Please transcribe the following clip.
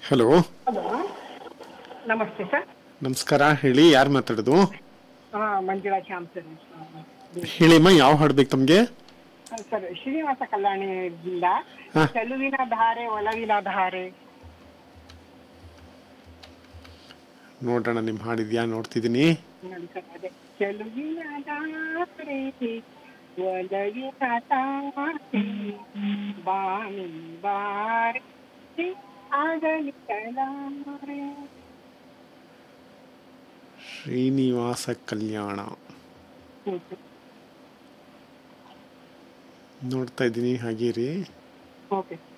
Hello hello ನಮಸ್ತೆ sir ನಮಸ್ಕಾರ ಹೇಳಿ ಯಾರು ಮಾತಾಡೋದು ಹಾ ಮಂಜುಳಾ ಶ್ಯಾಮ್ ಸರ್ ಹೇಳಿಮ್ಮ ಯಾವ ಹಾಡು ಬೇಕು ತಮಗೆ ಸರ್ ಶ್ರೀನಿವಾಸ ಕಲ್ಯಾಣಿಯಿಂದ ಹಾ. ಚೆಲುವಿನ ಧಾರೆ ಒಲವಿನ ಧಾರೆ ನೋಡೋಣ ನಿಮ್ಮ ಹಾಡಿದ್ಯಾ ನೋಡ್ತಿದ್ದೀನಿ ನೋಡಿ ಸರ್ ಅದೇ ಚೆಲುವಿನ ಧಾರೆ ಒಲವಿನ ಧಾರೆ ಬಾನಿ ಬಾರೆ ಆಗಲಿ ಕಲಾರೆ ಶ್ರೀನಿವಾಸ ಕಲ್ಯಾಣ ಹ್ಮ್ ಸರ್. ನೋಡ್ತಾ ಇದ್ದೀನಿ ಹಾಗೇ ರೀ ಓಕೆ